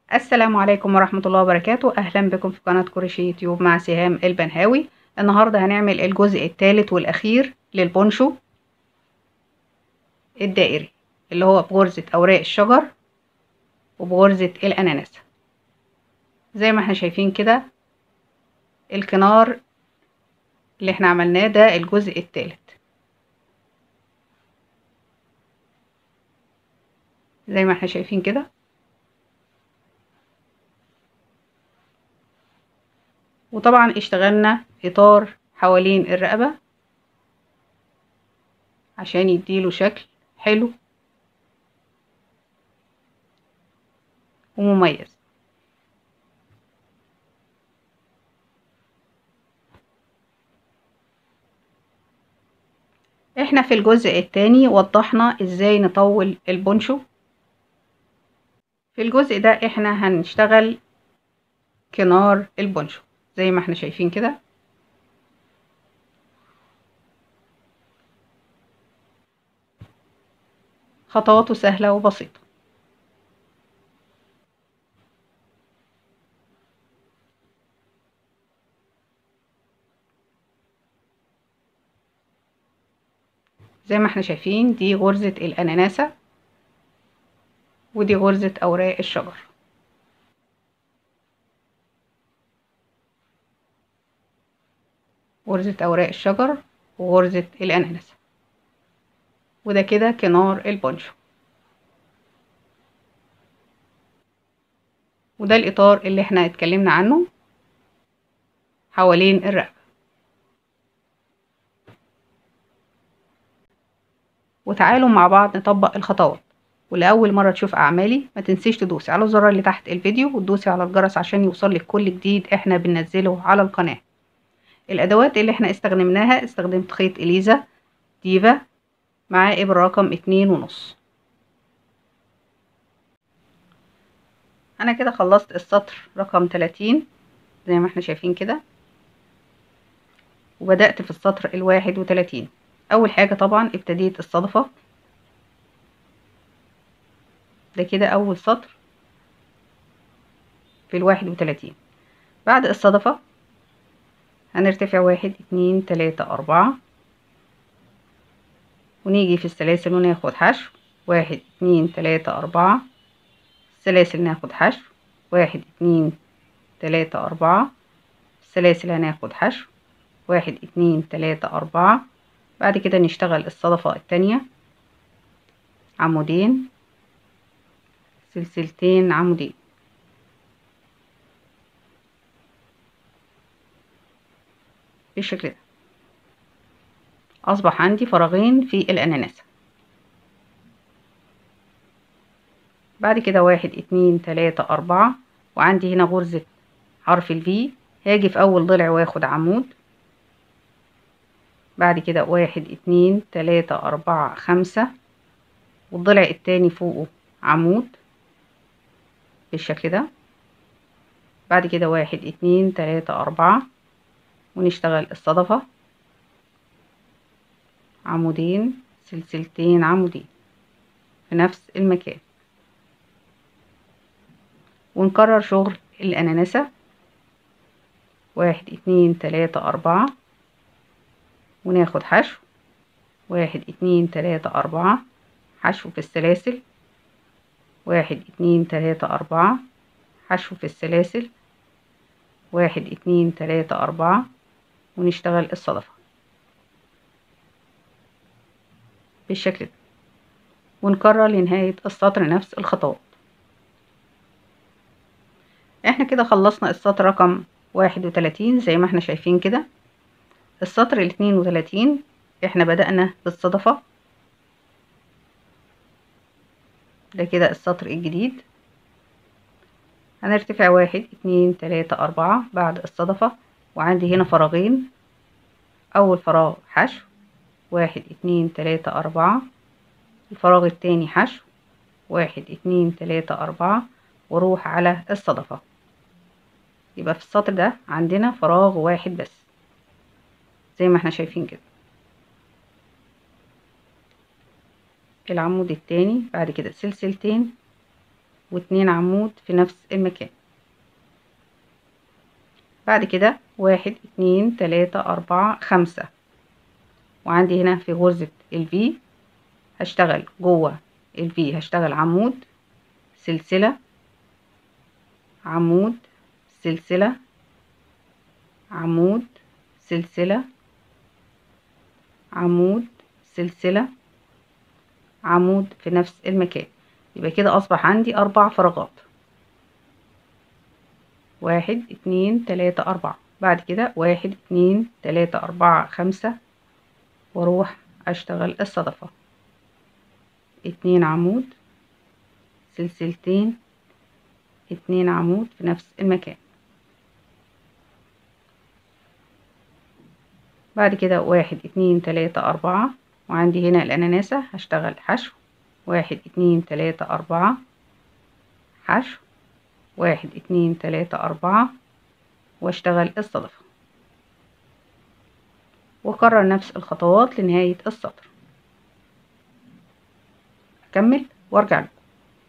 السلام عليكم ورحمة الله وبركاته أهلا بكم في قناة كروشيه يوتيوب مع سهام البنهاوي النهاردة هنعمل الجزء الثالث والأخير للبونشو الدائري اللي هو بغرزة أوراق الشجر وبغرزة الأناناس زي ما احنا شايفين كده الكنار اللي احنا عملناه ده الجزء الثالث زي ما احنا شايفين كده وطبعا اشتغلنا اطار حوالين الرقبة عشان يديله شكل حلو ومميز احنا في الجزء الثاني وضحنا ازاي نطول البونشو في الجزء ده احنا هنشتغل كنار البونشو زي ما احنا شايفين كده خطواته سهلة وبسيطة زي ما احنا شايفين دي غرزة الأناناسة ودي غرزة أوراق الشجر غرزة أوراق الشجر وغرزة الأناناس وده كده كنار البونشو وده الإطار اللي احنا اتكلمنا عنه حوالين الرقبة وتعالوا مع بعض نطبق الخطوات ولأول مرة تشوف أعمالي ما تنسيش تدوسي على الزرار اللي تحت الفيديو وتدوسي على الجرس عشان يوصلك كل جديد احنا بننزله على القناة الادوات اللي احنا استخدمناها استخدمت خيط اليزا ديفا مع ابر رقم اتنين ونص انا كده خلصت السطر رقم تلاتين زي ما احنا شايفين كده وبدأت في السطر الواحد وتلاتين اول حاجة طبعا ابتديت الصدفة ده كده اول سطر في الواحد وتلاتين بعد الصدفة هنرتفع واحد اتنين تلاتة أربعة ونيجي في السلاسل وناخد حشو واحد اتنين تلاتة أربعة السلاسل ناخد حشو واحد اتنين تلاتة أربعة السلاسل هناخد حشو واحد اتنين تلاتة أربعة بعد كده نشتغل الصدفة التانية عمودين سلسلتين عمودين بالشكل ده اصبح عندي فراغين في الاناناسة بعد كده واحد اتنين تلاتة اربعة وعندي هنا غرزة حرف الفي هاجي في اول ضلع واخد عمود بعد كده واحد اتنين تلاتة اربعة خمسة والضلع التاني فوقه عمود بالشكل ده بعد كده واحد اتنين تلاتة اربعة ونشتغل الصدفة عمودين سلسلتين عمودين في نفس المكان ونكرر شغل الأناناسة واحد اتنين تلاتة أربعة وناخد حشو واحد اتنين تلاتة أربعة حشو في السلاسل واحد اتنين تلاتة أربعة حشو في السلاسل واحد اتنين تلاتة أربعة ونشتغل الصدفة بالشكل ده ونكرر لنهاية السطر نفس الخطوات احنا كده خلصنا السطر رقم واحد وتلاتين زي ما احنا شايفين كده السطر الاتنين وتلاتين احنا بدأنا بالصدفة ده كده السطر الجديد هنرتفع واحد اتنين تلاتة أربعة بعد الصدفة وعندي هنا فراغين أول فراغ حشو واحد اتنين تلاتة أربعة الفراغ التاني حشو واحد اتنين تلاتة أربعة واروح على الصدفة يبقى في السطر ده عندنا فراغ واحد بس زي ما احنا شايفين كده العمود التاني بعد كده سلسلتين واتنين عمود في نفس المكان بعد كده واحد اتنين تلاتة أربعة خمسة وعندي هنا في غرزة الفي هشتغل جوه الفي هشتغل عمود سلسلة عمود سلسلة عمود سلسلة عمود سلسلة عمود في نفس المكان يبقى كده أصبح عندي أربع فراغات واحد اتنين تلاتة أربعة بعد كده واحد اتنين تلاتة أربعة خمسة وأروح أشتغل الصدفة اتنين عمود سلسلتين اتنين عمود في نفس المكان بعد كده واحد اتنين تلاتة أربعة وعندي هنا الأناناسة هشتغل حشو واحد اتنين تلاتة أربعة حشو واحد اتنين تلاتة أربعة واشتغل الصدفة وأكرر نفس الخطوات لنهاية السطر أكمل وأرجع لكم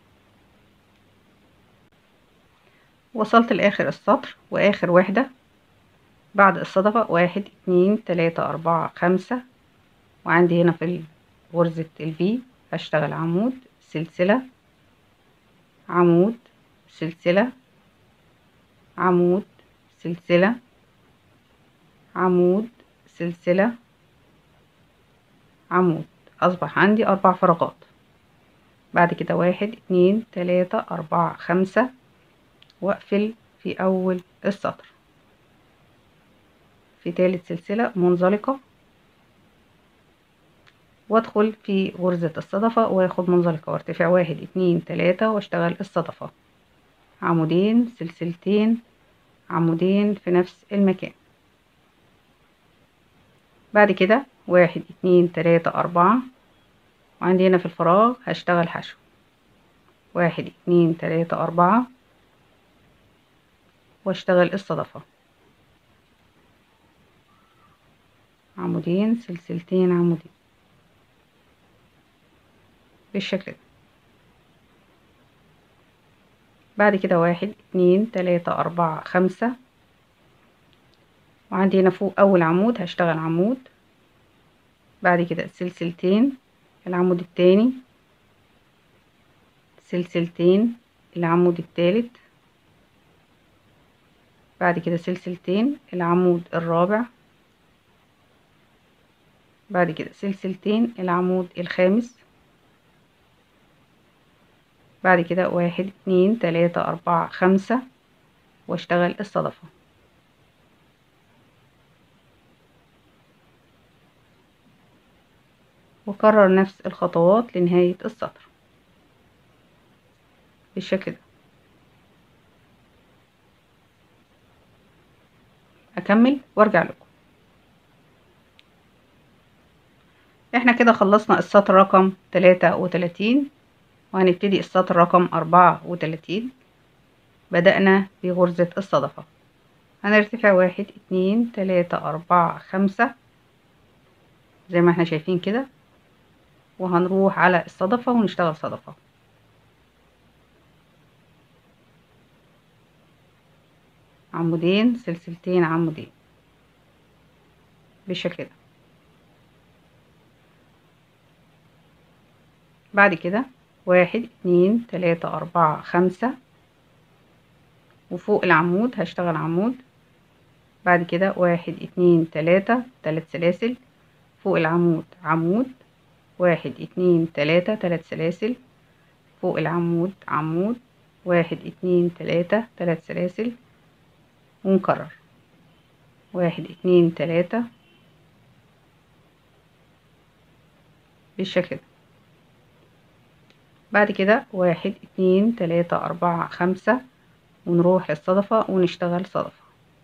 وصلت لآخر السطر وآخر وحدة بعد الصدفة واحد اتنين تلاتة أربعة خمسة وعندي هنا في غرزة الفي هشتغل عمود سلسلة عمود سلسلة عمود سلسلة عمود سلسلة عمود أصبح عندي أربع فراغات بعد كده واحد اتنين تلاتة أربعة خمسة وأقفل في أول السطر في تالت سلسلة منزلقة وادخل في غرزة الصدفة واخد منزلقة وارتفع واحد اتنين تلاتة واشتغل الصدفة عمودين سلسلتين عمودين في نفس المكان بعد كده واحد اتنين تلاتة أربعة وعندي هنا في الفراغ هشتغل حشو واحد اتنين تلاتة أربعة واشتغل الصدفة عمودين سلسلتين عمودين بالشكل ده بعد كده واحد اتنين تلاتة أربعة خمسة وعندي هنا فوق أول عمود هشتغل عمود بعد كده سلسلتين العمود التاني سلسلتين العمود التالت بعد كده سلسلتين العمود الرابع بعد كده سلسلتين العمود الخامس بعد كده واحد اتنين تلاتة أربعة خمسة واشتغل الصدفة وكرر نفس الخطوات لنهاية السطر بالشكل ده أكمل وأرجع لكم احنا كده خلصنا السطر رقم تلاتة وتلاتين وهنبتدي السطر رقم أربعة وتلاتين بدأنا بغرزة الصدفة هنرتفع واحد اتنين تلاتة أربعة خمسة زي ما احنا شايفين كده وهنروح على الصدفة ونشتغل صدفة عمودين سلسلتين عمودين بالشكل ده بعد كده واحد اتنين تلاتة أربعة خمسة وفوق العمود هشتغل عمود بعد كده واحد اتنين تلاتة تلات سلاسل فوق العمود عمود واحد اتنين تلاتة تلات سلاسل فوق العمود عمود واحد اتنين تلاتة تلات سلاسل ونكرر واحد اتنين تلاتة بالشكل ده بعد كده واحد اتنين تلاتة أربعة خمسة ونروح للصدفة ونشتغل صدفة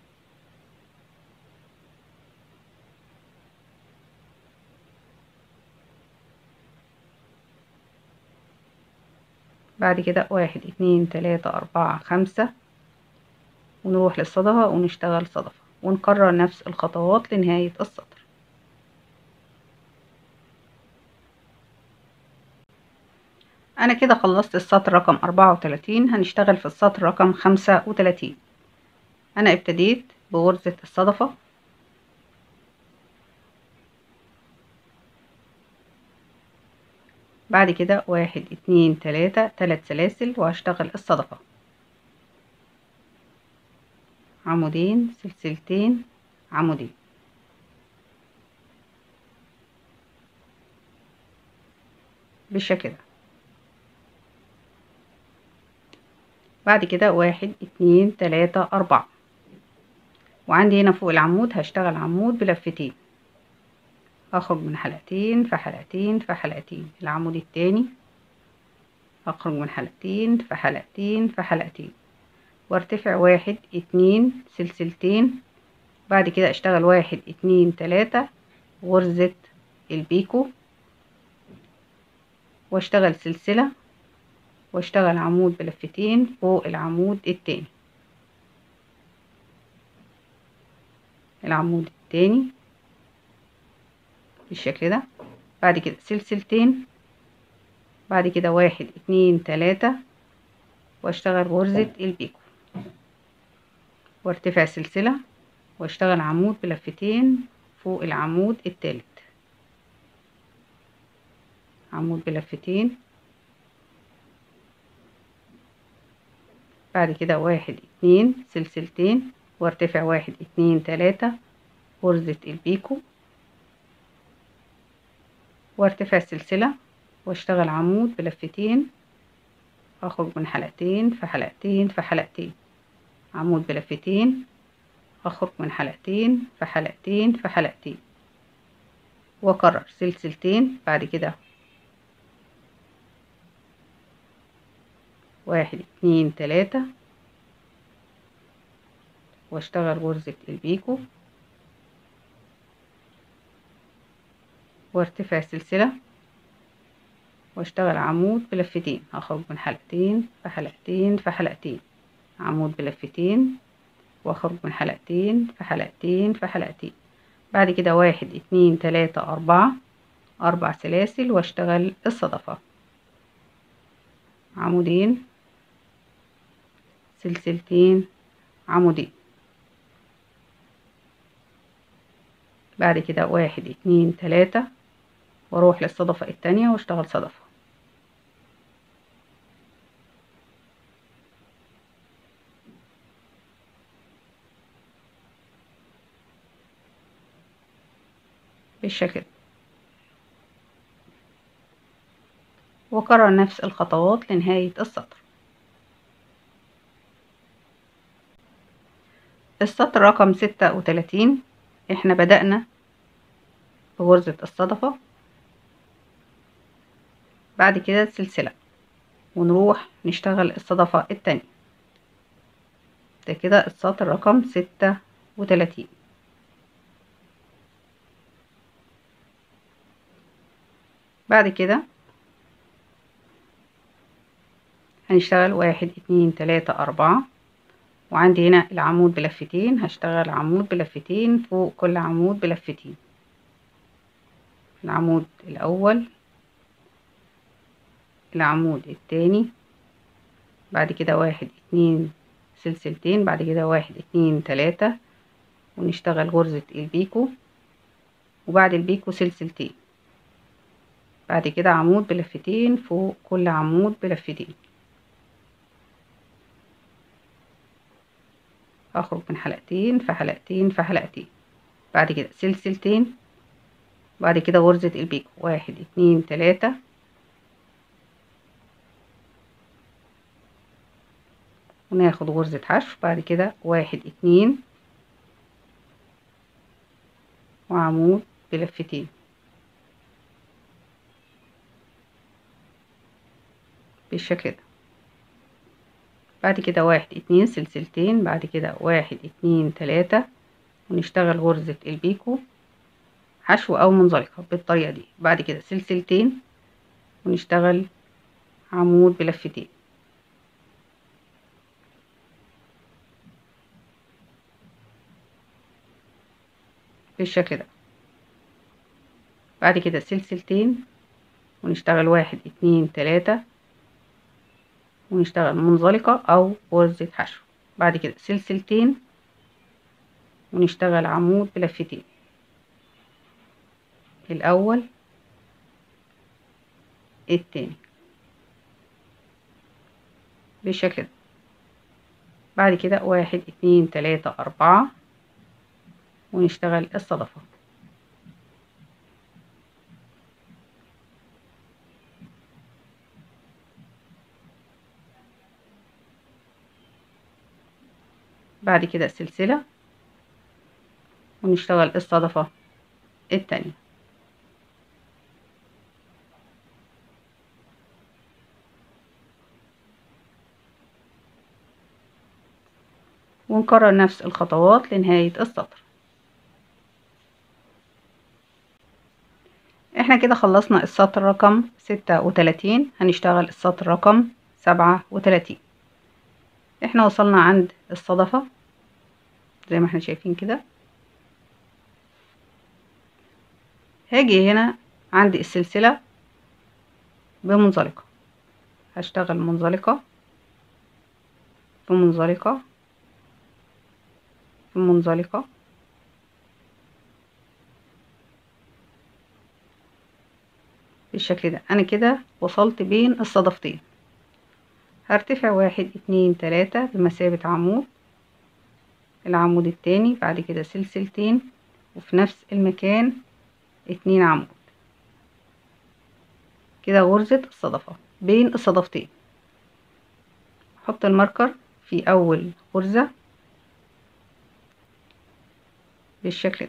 بعد كده واحد اتنين تلاتة أربعة خمسة ونروح للصدفة ونشتغل صدفة ونكرر نفس الخطوات لنهاية السطر انا كده خلصت السطر رقم أربعة وتلاتين هنشتغل في السطر رقم خمسة وتلاتين انا ابتديت بغرزة الصدفة بعد كده واحد اتنين تلاتة تلات سلاسل وهشتغل الصدفة عمودين سلسلتين عمودين بالشكل ده بعد كده واحد اتنين تلاتة أربعة وعندي هنا فوق العمود هشتغل عمود بلفتين هخرج من حلقتين في حلقتين في حلقتين العمود التاني هخرج من حلقتين في حلقتين في حلقتين وارتفع واحد اتنين سلسلتين بعد كده اشتغل واحد اتنين تلاتة غرزة البيكو واشتغل سلسلة واشتغل عمود بلفتين فوق العمود التاني العمود التاني بالشكل ده بعد كده سلسلتين بعد كده واحد اتنين تلاتة واشتغل غرزة البيكو وارتفع سلسلة واشتغل عمود بلفتين فوق العمود التالت عمود بلفتين بعد كده واحد اتنين سلسلتين وارتفع واحد اتنين تلاتة غرزة البيكو وارتفع سلسلة واشتغل عمود بلفتين اخرج من حلقتين في حلقتين في حلقتين عمود بلفتين اخرج من حلقتين في حلقتين في حلقتين واكرر سلسلتين بعد كده واحد اتنين تلاتة واشتغل غرزة البيكو وارتفع سلسلة واشتغل عمود بلفتين هخرج من حلقتين في حلقتين في حلقتين عمود بلفتين واخرج من حلقتين في حلقتين في حلقتين بعد كده واحد اتنين تلاتة أربعة أربع سلاسل واشتغل الصدفة عمودين سلسلتين عمودين بعد كده واحد اتنين تلاتة واروح للصدفة التانية واشتغل صدفة بالشكل وكرر نفس الخطوات لنهاية السطر السطر رقم ستة وتلاتين احنا بدأنا بغرزة الصدفة بعد كده سلسلة ونروح نشتغل الصدفة التانية ده كده السطر رقم ستة وتلاتين بعد كده هنشتغل واحد اتنين تلاتة أربعة وعندي هنا العمود بلفتين هشتغل عمود بلفتين فوق كل عمود بلفتين العمود الأول العمود التاني بعد كده واحد اتنين سلسلتين بعد كده واحد اتنين تلاتة ونشتغل غرزة البيكو وبعد البيكو سلسلتين بعد كده عمود بلفتين فوق كل عمود بلفتين اخرج من حلقتين في حلقتين في حلقتين بعد كده سلسلتين بعد كده غرزة البيكو واحد اتنين تلاتة وناخد غرزة حشو بعد كده واحد اتنين وعمود بلفتين بالشكل ده بعد كده واحد اتنين سلسلتين بعد كده واحد اتنين تلاتة ونشتغل غرزة البيكو حشو او منزلقة بالطريقة دي بعد كده سلسلتين ونشتغل عمود بلفتين بالشكل ده بعد كده سلسلتين ونشتغل واحد اتنين تلاتة ونشتغل منزلقة أو غرزة حشو بعد كده سلسلتين ونشتغل عمود بلفتين الأول التاني بالشكل ده بعد كده واحد اتنين تلاتة أربعة ونشتغل الصدفة بعد كده سلسلة ونشتغل الصدفة التانية ونكرر نفس الخطوات لنهاية السطر احنا كده خلصنا السطر رقم ستة وتلاتين هنشتغل السطر رقم سبعة وتلاتين احنا وصلنا عند الصدفة زي ما احنا شايفين كده هاجي هنا عند السلسلة بمنزلقة هشتغل منزلقة في منزلقة في منزلقة بالشكل ده انا كده وصلت بين الصدفتين هرتفع واحد اتنين تلاتة بمثابة عمود العمود التاني بعد كده سلسلتين وفي نفس المكان اتنين عمود كده غرزة الصدفة بين الصدفتين احط الماركر في اول غرزة بالشكل ده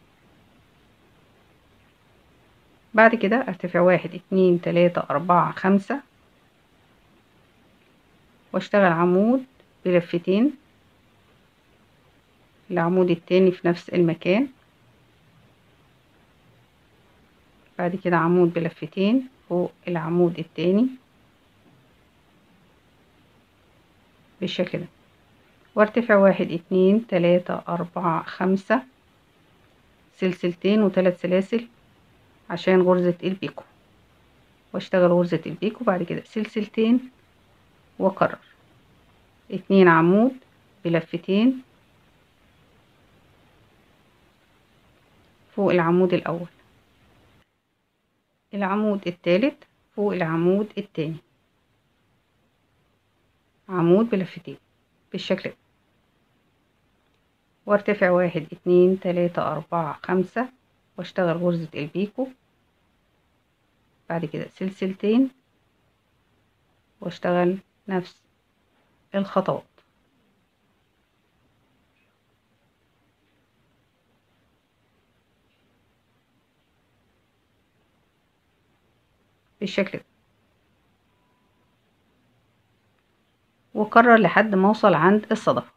بعد كده ارتفع واحد اتنين تلاتة اربعة خمسة واشتغل عمود بلفتين العمود التاني في نفس المكان بعد كده عمود بلفتين فوق العمود التاني بالشكل ده وارتفع واحد اتنين تلاتة اربعة خمسة سلسلتين وثلاث سلاسل عشان غرزة البيكو واشتغل غرزة البيكو بعد كده سلسلتين واكرر اتنين عمود بلفتين فوق العمود الاول العمود التالت فوق العمود التاني عمود بلفتين بالشكل ده وارتفع واحد اتنين تلاتة اربعة خمسة واشتغل غرزة البيكو بعد كده سلسلتين واشتغل نفس الخطوات بالشكل ده وكرر لحد ما اوصل عند الصدفة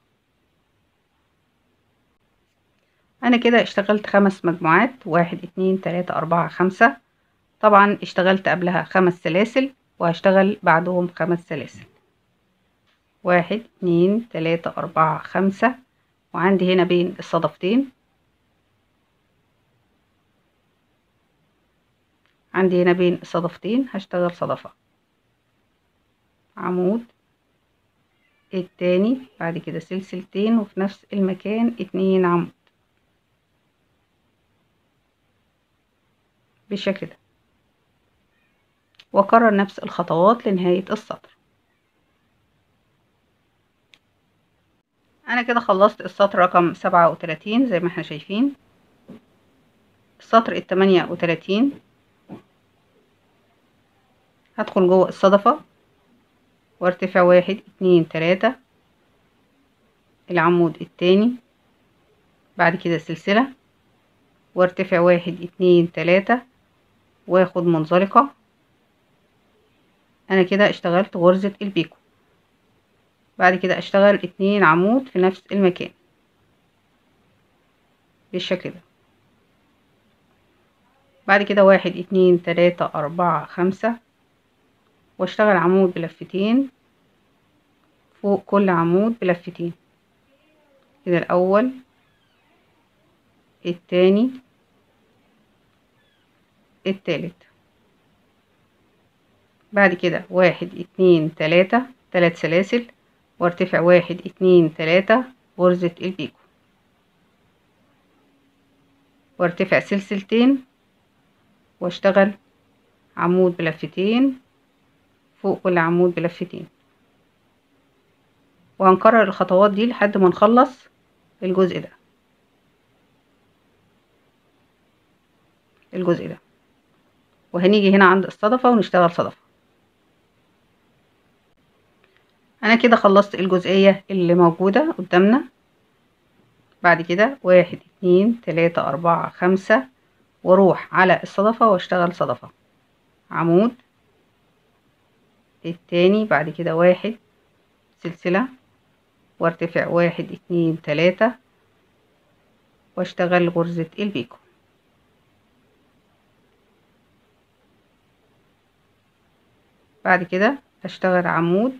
انا كده اشتغلت خمس مجموعات واحد اتنين تلاتة اربعة خمسة طبعا اشتغلت قبلها خمس سلاسل وهشتغل بعدهم خمس سلاسل واحد اتنين تلاتة اربعة خمسة وعندي هنا بين الصدفتين عندي هنا بين الصدفتين هشتغل صدفة عمود التاني بعد كده سلسلتين وفي نفس المكان اتنين عمود بالشكل ده وكرر نفس الخطوات لنهاية السطر انا كده خلصت السطر رقم سبعة وتلاتين زي ما احنا شايفين السطر التمانية وتلاتين هدخل جوه الصدفة وارتفع واحد اتنين تلاتة العمود التاني بعد كده سلسلة وارتفع واحد اتنين تلاتة واخد منزلقة انا كده اشتغلت غرزة البيكو بعد كده اشتغل اتنين عمود في نفس المكان بالشكل ده بعد كده واحد اتنين تلاتة اربعة خمسة واشتغل عمود بلفتين فوق كل عمود بلفتين كده الاول التاني التالت بعد كده واحد اتنين تلاتة تلات سلاسل وارتفع واحد اتنين تلاتة غرزة البيكو وارتفع سلسلتين واشتغل عمود بلفتين فوق كل عمود بلفتين وهنكرر الخطوات دي لحد ما نخلص الجزء ده الجزء ده وهنيجي هنا عند الصدفة ونشتغل صدفة انا كده خلصت الجزئية اللي موجودة قدامنا بعد كده واحد اتنين تلاتة اربعة خمسة واروح على الصدفة واشتغل صدفة عمود التاني بعد كده واحد سلسلة وارتفع واحد اتنين تلاتة واشتغل غرزة البيكو بعد كده اشتغل عمود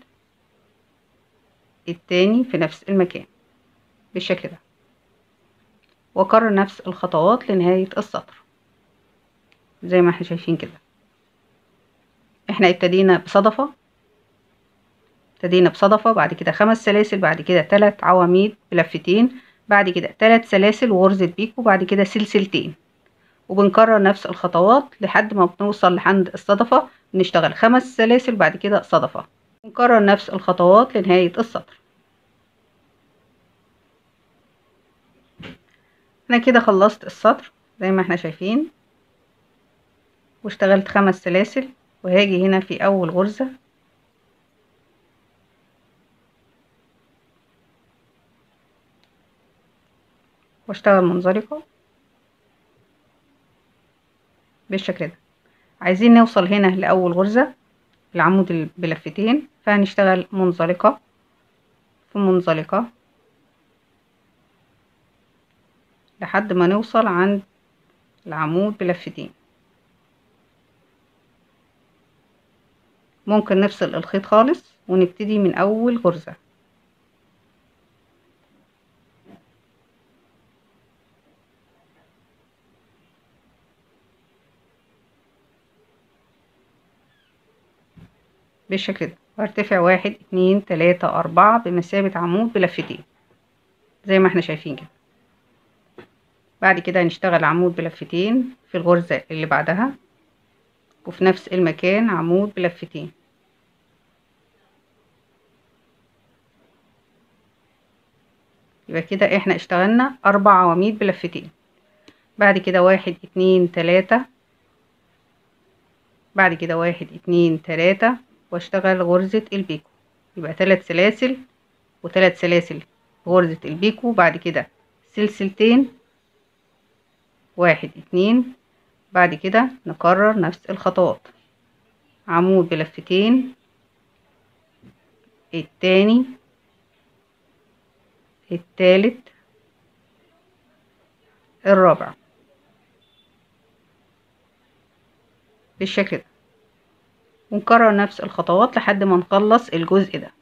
التاني في نفس المكان بالشكل ده واكرر نفس الخطوات لنهاية السطر زي ما احنا شايفين كده احنا ابتدينا بصدفة ابتدينا بصدفة بعد كده خمس سلاسل بعد كده تلات عواميد بلفتين بعد كده تلات سلاسل وغرزة بيكو بعد كده سلسلتين وبنكرر نفس الخطوات لحد ما بنوصل لحد الصدفة نشتغل خمس سلاسل بعد كده صدفة ونكرر نفس الخطوات لنهاية السطر انا كده خلصت السطر زي ما احنا شايفين واشتغلت خمس سلاسل وهاجي هنا في اول غرزة واشتغل منزلقة بالشكل ده عايزين نوصل هنا لأول غرزة العمود بلفتين فهنشتغل منزلقة في منزلقة لحد ما نوصل عند العمود بلفتين ممكن نفصل الخيط خالص ونبتدي من أول غرزة بالشكل ده وارتفع واحد اتنين تلاتة اربعة بمثابة عمود بلفتين زي ما احنا شايفين كده بعد كده هنشتغل عمود بلفتين في الغرزة اللي بعدها وفي نفس المكان عمود بلفتين يبقى كده احنا اشتغلنا اربع عواميد بلفتين بعد كده واحد اتنين تلاتة بعد كده واحد اتنين تلاتة واشتغل غرزة البيكو يبقى تلات سلاسل وتلات سلاسل غرزة البيكو بعد كده سلسلتين واحد اتنين بعد كده نكرر نفس الخطوات عمود بلفتين التاني التالت الرابع بالشكل ده ونكرر نفس الخطوات لحد ما نخلص الجزء ده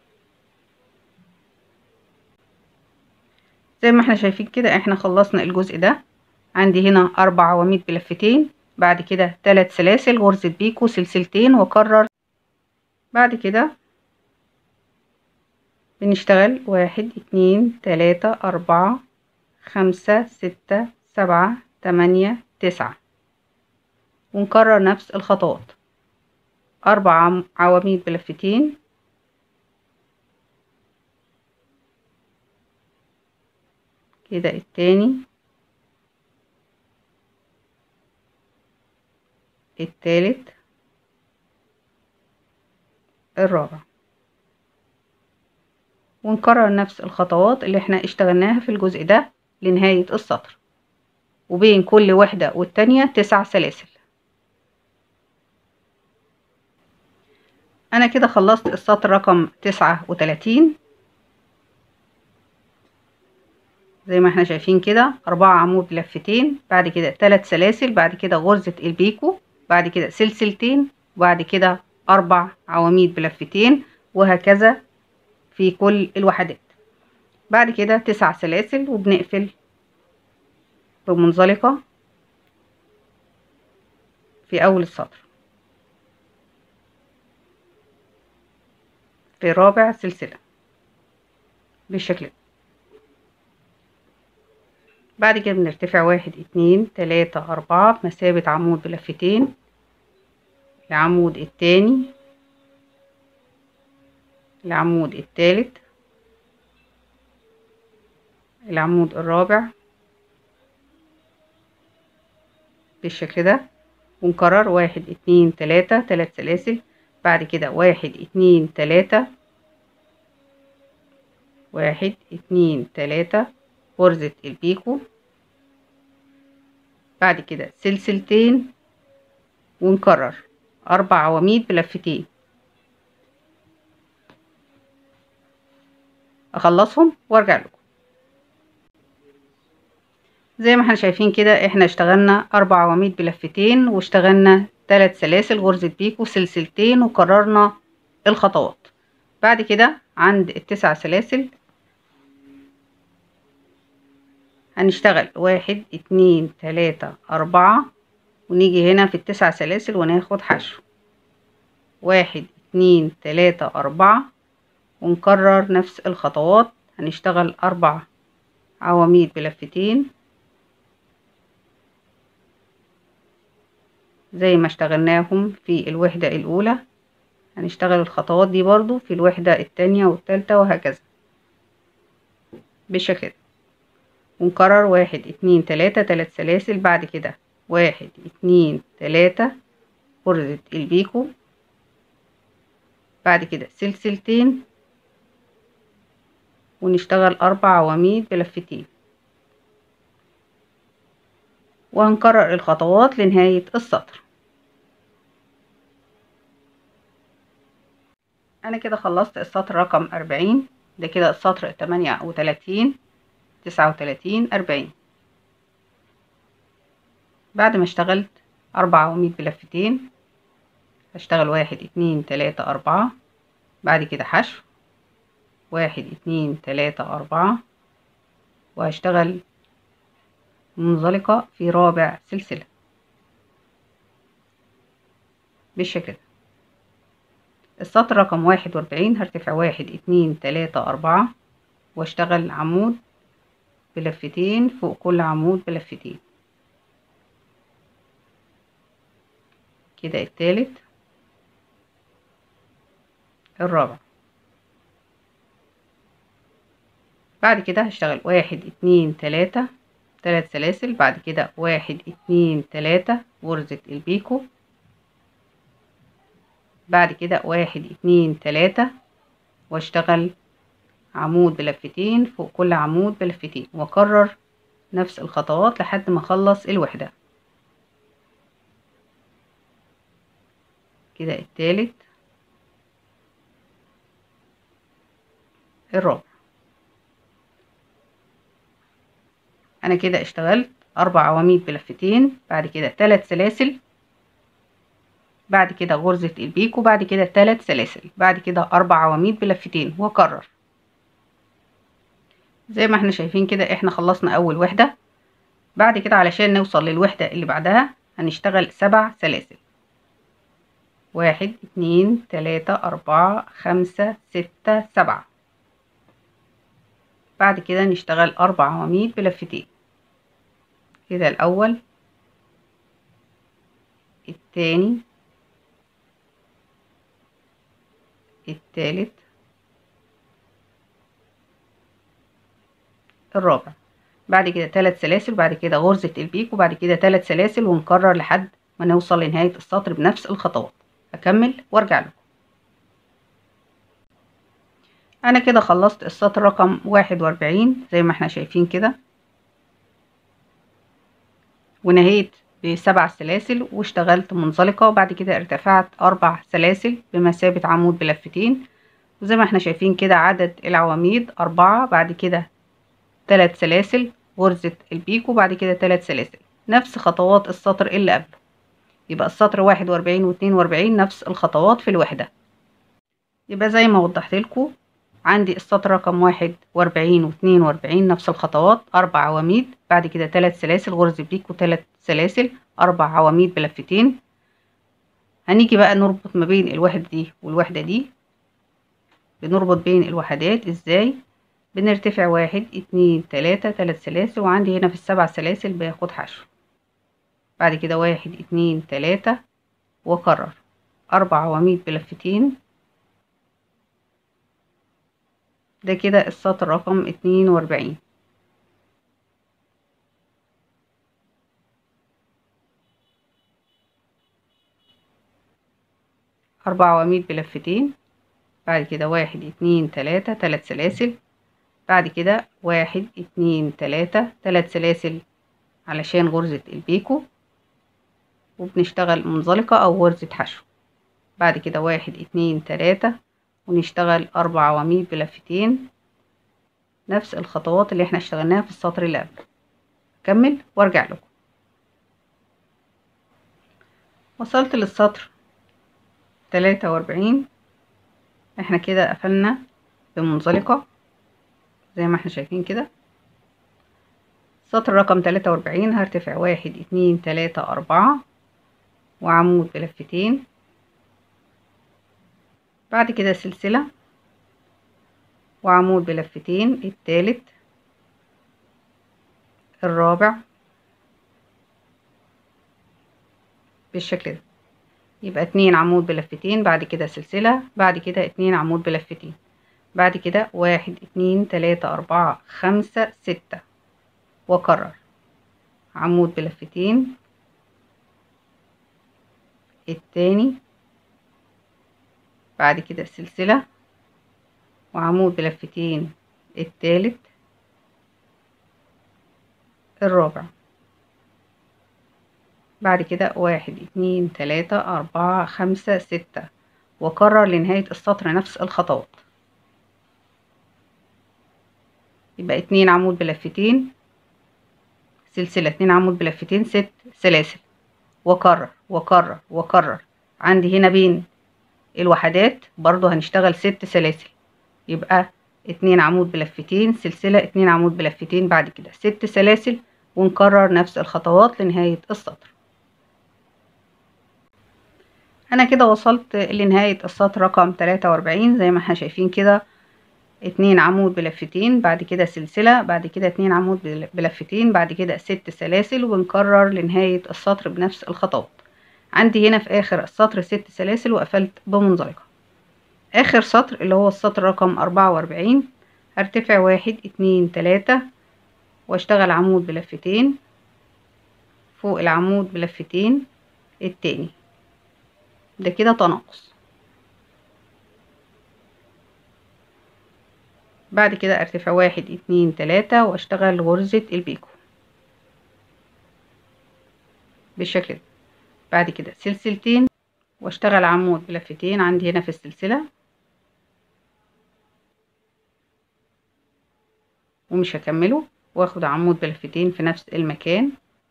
زي ما احنا شايفين كده احنا خلصنا الجزء ده عندي هنا اربع عواميد بلفتين بعد كده تلات سلاسل غرزة بيكو سلسلتين واكرر بعد كده بنشتغل واحد اتنين تلاتة اربعة خمسة ستة سبعة تمانية تسعة ونكرر نفس الخطوات أربع عواميد بلفتين كده التاني التالت الرابع ونكرر نفس الخطوات اللي احنا اشتغلناها في الجزء ده لنهاية السطر وبين كل واحدة والتانية تسع سلاسل انا كده خلصت السطر رقم تسعة وتلاتين زي ما احنا شايفين كده اربعة عمود لفتين بعد كده تلات سلاسل بعد كده غرزة البيكو بعد كده سلسلتين وبعد كده اربع عواميد بلفتين وهكذا في كل الوحدات بعد كده تسع سلاسل وبنقفل بمنزلقة في اول السطر في رابع سلسلة بالشكل ده بعد كده بنرتفع واحد اتنين تلاتة أربعة بمثابة عمود بلفتين العمود التاني العمود التالت العمود الرابع بالشكل ده ونكرر واحد اتنين تلاتة تلات سلاسل بعد كده واحد اتنين تلاتة واحد اتنين تلاتة غرزة البيكو بعد كده سلسلتين ونكرر أربع عواميد بلفتين أخلصهم وأرجع لكم زي ما احنا شايفين كده احنا اشتغلنا أربع عواميد بلفتين واشتغلنا تلات سلاسل غرزة بيكو سلسلتين وكررنا الخطوات بعد كده عند التسع سلاسل هنشتغل واحد اتنين تلاتة أربعة ونيجي هنا في التسع سلاسل وناخد حشو واحد اتنين تلاتة أربعة ونكرر نفس الخطوات هنشتغل أربع عواميد بلفتين زي ما اشتغلناهم في الوحدة الأولى هنشتغل الخطوات دي برضو في الوحدة التانية والتالتة وهكذا بالشكل ده ونكرر واحد اتنين تلاتة تلات سلاسل بعد كده واحد اتنين تلاتة غرزة البيكو بعد كده سلسلتين ونشتغل أربع عواميد بلفتين وهنكرر الخطوات لنهاية السطر أنا كده خلصت السطر رقم أربعين ده كده السطر تمانية وتلاتين تسعة وتلاتين أربعين بعد ما اشتغلت أربع عواميد بلفتين هشتغل واحد اتنين تلاتة أربعة بعد كده حشو واحد اتنين تلاتة أربعة وهشتغل منزلقة في رابع سلسلة بالشكل ده السطر رقم واحد وأربعين هرتفع واحد اتنين تلاتة أربعة واشتغل عمود بلفتين فوق كل عمود بلفتين كده التالت الرابع بعد كده هشتغل واحد اتنين تلاتة تلات سلاسل بعد كده واحد اتنين تلاتة غرزة البيكو بعد كده واحد اتنين تلاتة واشتغل عمود بلفتين فوق كل عمود بلفتين واكرر نفس الخطوات لحد ما اخلص الوحدة كده التالت الرابع انا كده اشتغلت اربع عواميد بلفتين بعد كده تلات سلاسل بعد كده غرزة البيك وبعد كده تلات سلاسل بعد كده اربع عواميد بلفتين واكرر زي ما احنا شايفين كده احنا خلصنا اول وحدة بعد كده علشان نوصل للوحدة اللي بعدها هنشتغل سبع سلاسل واحد اتنين تلاتة اربعة خمسة ستة سبعة بعد كده نشتغل اربع عواميد بلفتين كده الاول التاني التالت الرابع بعد كده تلات سلاسل بعد كده غرزة البيك وبعد كده تلات سلاسل ونكرر لحد ما نوصل لنهاية السطر بنفس الخطوات هكمل وارجع لكم انا كده خلصت السطر رقم واحد واربعين زي ما احنا شايفين كده ونهيت بسبع سلاسل واشتغلت منزلقة وبعد كده ارتفعت اربع سلاسل بمثابة عمود بلفتين وزي ما احنا شايفين كده عدد العواميد اربعة بعد كده تلات سلاسل غرزة البيك وبعد كده تلات سلاسل نفس خطوات السطر اللي قبله يبقى السطر واحد واربعين واتنين واربعين نفس الخطوات في الوحدة يبقى زي ما وضحت لكم عندي السطر رقم واحد واربعين واتنين واربعين نفس الخطوات أربع عواميد بعد كده تلات سلاسل غرز بيك وتلات سلاسل أربع عواميد بلفتين هنيجي بقى نربط ما بين الوحدة دي والوحدة دي بنربط بين الوحدات ازاي بنرتفع واحد اتنين تلاتة تلات سلاسل وعندي هنا في السبع سلاسل باخد حشو بعد كده واحد اتنين تلاتة واكرر اربع عواميد بلفتين ده كده السطر رقم اتنين واربعين أربع عواميد بلفتين بعد كده واحد اتنين تلاتة تلات سلاسل بعد كده واحد اتنين تلاتة تلات سلاسل علشان غرزة البيكو وبنشتغل منزلقة أو غرزة حشو بعد كده واحد اتنين تلاتة ونشتغل أربع عواميد بلفتين نفس الخطوات اللي احنا اشتغلناها في السطر اللي قبل أكمل وارجع لكم وصلت للسطر تلاتة وأربعين احنا كده قفلنا بمنزلقة زي ما احنا شايفين كده سطر رقم تلاتة وأربعين هرتفع واحد اتنين تلاتة أربعة وعمود بلفتين بعد كده سلسلة وعمود بلفتين التالت الرابع بالشكل ده يبقى اتنين عمود بلفتين بعد كده سلسلة بعد كده اتنين عمود بلفتين بعد كده واحد اتنين تلاتة أربعة خمسة ستة وأكرر عمود بلفتين التاني بعد كده سلسلة وعمود بلفتين التالت الرابع بعد كده واحد اتنين تلاتة أربعة خمسة ستة وأكرر لنهاية السطر نفس الخطوات يبقى اتنين عمود بلفتين سلسلة اتنين عمود بلفتين ست سلاسل وأكرر وأكرر وأكرر عندي هنا بين الوحدات برضو هنشتغل ست سلاسل يبقى اتنين عمود بلفتين سلسلة اتنين عمود بلفتين بعد كده ست سلاسل ونكرر نفس الخطوات لنهاية السطر انا كده وصلت لنهاية السطر رقم تلاتة واربعين زي ما احنا شايفين كده اتنين عمود بلفتين بعد كده سلسلة بعد كده اتنين عمود بلفتين بعد كده ست سلاسل ونكرر لنهاية السطر بنفس الخطوات عندي هنا في اخر السطر ست سلاسل وقفلت بمنزلقة اخر سطر اللي هو السطر رقم اربعة واربعين هرتفع واحد اتنين تلاتة واشتغل عمود بلفتين فوق العمود بلفتين التاني ده كده تناقص بعد كده ارتفع واحد اتنين تلاتة واشتغل غرزة البيكو بالشكل ده بعد كده سلسلتين واشتغل عمود بلفتين عندي هنا في السلسلة ومش هكمله واخد عمود بلفتين في نفس المكان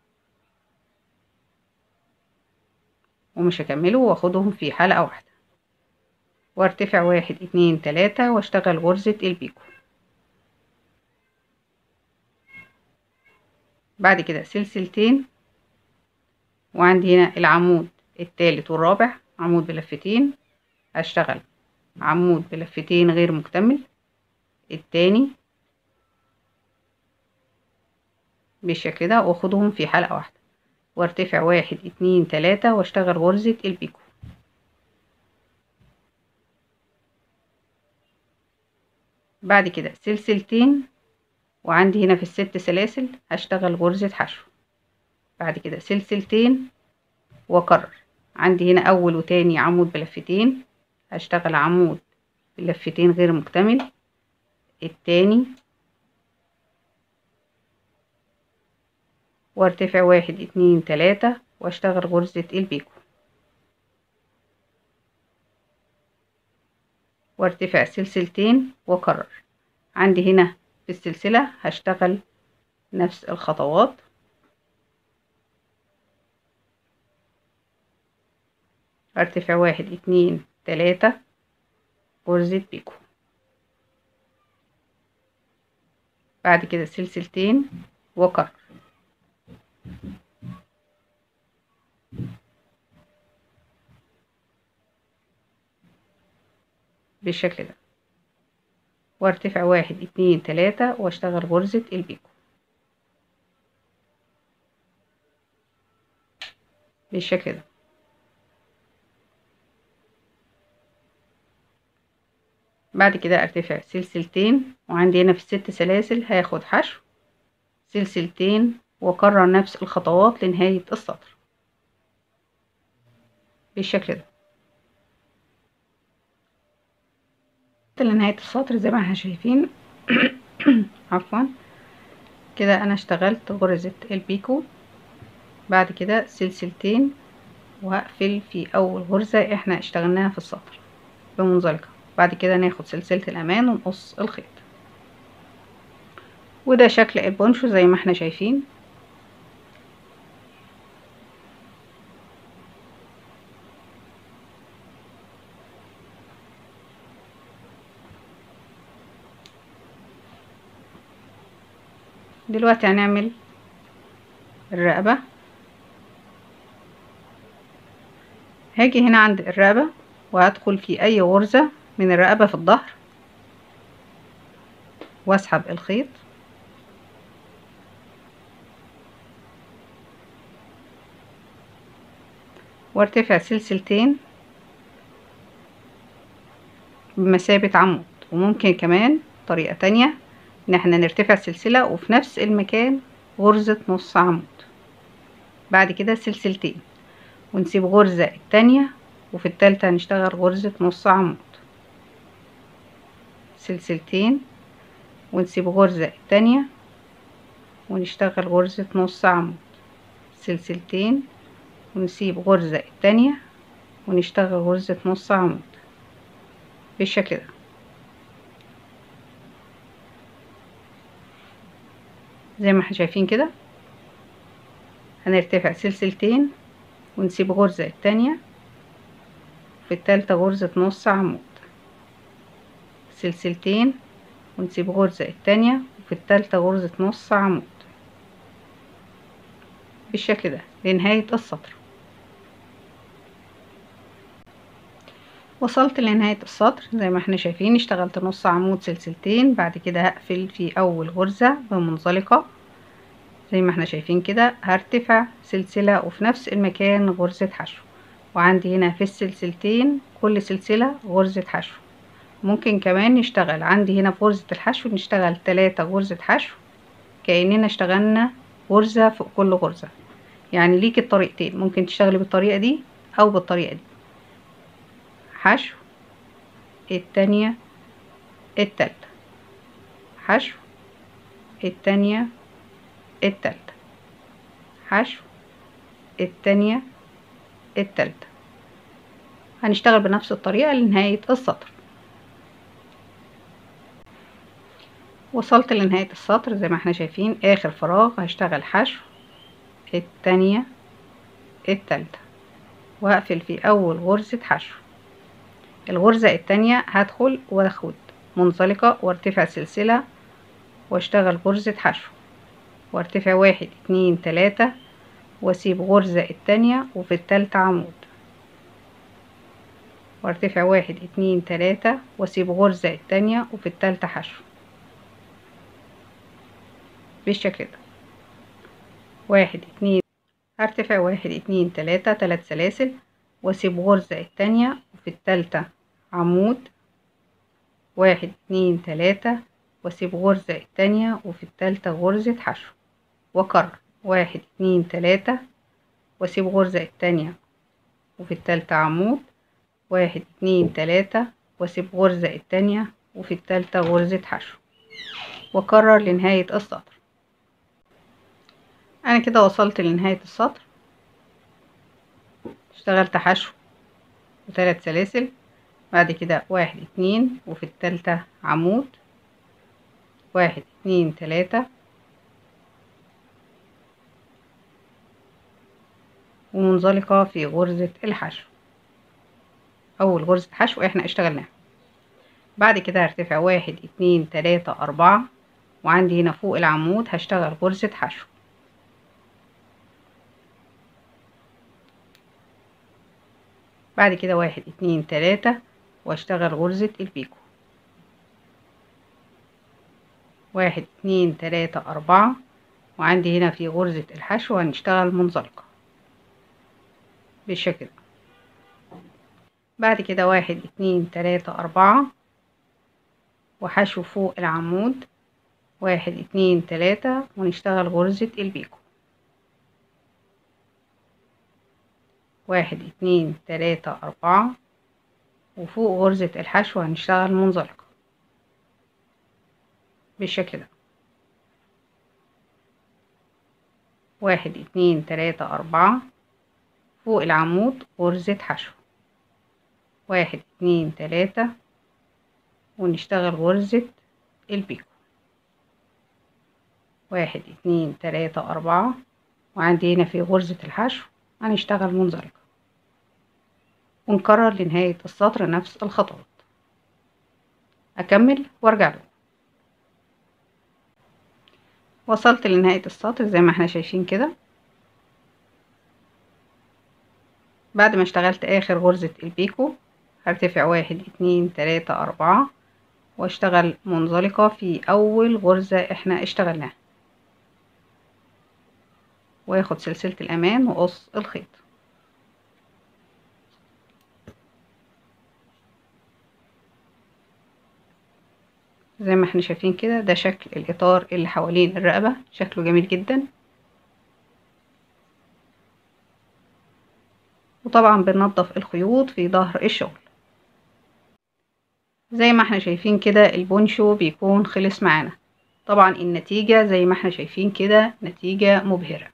ومش هكمله واخدهم في حلقة واحدة وارتفع واحد اتنين تلاتة واشتغل غرزة البيكو بعد كده سلسلتين وعندي هنا العمود التالت والرابع عمود بلفتين هشتغل عمود بلفتين غير مكتمل التاني بالشكل ده واخدهم في حلقة واحدة وارتفع واحد اتنين تلاتة واشتغل غرزة البيكو بعد كده سلسلتين وعندي هنا في الست سلاسل هشتغل غرزة حشو بعد كده سلسلتين واكرر عندي هنا اول وتاني عمود بلفتين هشتغل عمود بلفتين غير مكتمل التاني وارتفع واحد اتنين تلاتة واشتغل غرزة البيكو وارتفع سلسلتين واكرر عندي هنا في السلسلة هشتغل نفس الخطوات ارتفع واحد اتنين تلاتة غرزة بيكو بعد كده سلسلتين واكرر بالشكل ده وارتفع واحد اتنين تلاتة واشتغل غرزة البيكو بالشكل ده بعد كده ارتفع سلسلتين وعندي هنا في الست سلاسل هاخد حشو سلسلتين واكرر نفس الخطوات لنهاية السطر بالشكل ده لنهاية السطر زي ما احنا شايفين عفوا كده انا اشتغلت غرزة البيكو بعد كده سلسلتين وهقفل في اول غرزة احنا اشتغلناها في السطر بمنزلقة بعد كده ناخد سلسلة الامان ونقص الخيط وده شكل البونشو زي ما احنا شايفين دلوقتي هنعمل الرقبة هاجي هنا عند الرقبة وهدخل في اي غرزة من الرقبة في الظهر واسحب الخيط وارتفع سلسلتين بمثابة عمود وممكن كمان طريقة تانية ان احنا نرتفع سلسلة وفي نفس المكان غرزة نص عمود بعد كده سلسلتين ونسيب غرزة التانية وفي التالتة هنشتغل غرزة نص عمود سلسلتين ونسيب غرزة التانية ونشتغل غرزة نص عمود سلسلتين ونسيب غرزة التانية ونشتغل غرزة نص عمود بالشكل ده زي ما احنا شايفين كده هنرتفع سلسلتين ونسيب غرزة التانية في التالتة غرزة نص عمود سلسلتين ونسيب غرزة التانية وفي التالتة غرزة نص عمود بالشكل ده لنهاية السطر وصلت لنهاية السطر زي ما احنا شايفين اشتغلت نص عمود سلسلتين بعد كده هقفل في اول غرزة بمنزلقة زي ما احنا شايفين كده هرتفع سلسلة وفي نفس المكان غرزة حشو وعندي هنا في السلسلتين كل سلسلة غرزة حشو ممكن كمان نشتغل عندي هنا في غرزة الحشو نشتغل تلاتة غرزة حشو كأننا اشتغلنا غرزة فوق كل غرزة يعني ليك الطريقتين ممكن تشتغلي بالطريقة دي او بالطريقة دي حشو التانية التالتة حشو التانية التالتة حشو التانية التالتة هنشتغل بنفس الطريقة لنهاية السطر وصلت لنهاية السطر زي ما احنا شايفين اخر فراغ هشتغل حشو التانية التالتة وهقفل في اول غرزة حشو الغرزة التانية هدخل واخد منزلقة وارتفع سلسلة واشتغل غرزة حشو وارتفع واحد اتنين تلاتة واسيب غرزة التانية وفي التالتة عمود وارتفع واحد اتنين تلاتة واسيب غرزة التانية وفي التالتة حشو بالشكل ده واحد اتنين هرتفع واحد اتنين تلاتة تلات سلاسل واسيب غرزة التانية وفي التالتة عمود واحد اتنين تلاتة واسيب غرزة التانية وفي التالتة غرزة حشو واكرر واحد اتنين تلاتة واسيب غرزة التانية وفي التالتة عمود واحد اتنين تلاتة واسيب غرزة التانية وفي التالتة غرزة حشو واكرر لنهاية السطر انا كده وصلت لنهاية السطر اشتغلت حشو وثلاث سلاسل بعد كده واحد اتنين وفي التالتة عمود واحد اتنين تلاتة ومنزلقة في غرزة الحشو أول غرزة حشو احنا اشتغلناها بعد كده هرتفع واحد اتنين تلاتة أربعة وعندي هنا فوق العمود هشتغل غرزة حشو بعد كده واحد اتنين تلاتة واشتغل غرزة البيكو واحد اتنين تلاتة أربعة وعندي هنا في غرزة الحشو هنشتغل منزلقة بالشكل ده بعد كده واحد اتنين تلاتة أربعة وحشو فوق العمود واحد اتنين تلاتة ونشتغل غرزة البيكو واحد اتنين تلاتة أربعة وفوق غرزة الحشو هنشتغل منزلقة بالشكل ده واحد اتنين تلاتة أربعة فوق العمود غرزة حشو واحد اتنين تلاتة ونشتغل غرزة البيكو واحد اتنين تلاتة أربعة وعندي هنا في غرزة الحشو هنشتغل منزلقة ونكرر لنهاية السطر نفس الخطوات أكمل وارجع له وصلت لنهاية السطر زي ما احنا شايفين كده بعد ما اشتغلت آخر غرزة البيكو هرتفع واحد اتنين تلاتة أربعة واشتغل منزلقة في أول غرزة احنا اشتغلناها واخد سلسلة الأمان وقص الخيط زي ما احنا شايفين كده ده شكل الإطار اللي حوالين الرقبة شكله جميل جدا وطبعا بننضف الخيوط في ظهر الشغل زي ما احنا شايفين كده البونشو بيكون خلص معانا طبعا النتيجة زي ما احنا شايفين كده نتيجة مبهرة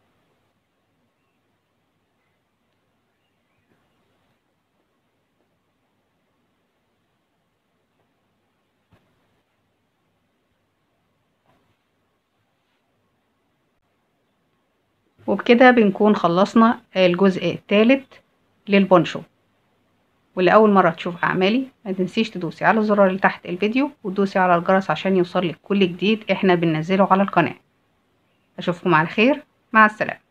وبكده بنكون خلصنا الجزء الثالث للبونشو واللي أول مرة تشوف أعمالي ما تنسيش تدوسي على الزرار اللي تحت الفيديو وتدوسي على الجرس عشان يوصلك كل جديد احنا بننزله على القناة أشوفكم على خير مع السلامة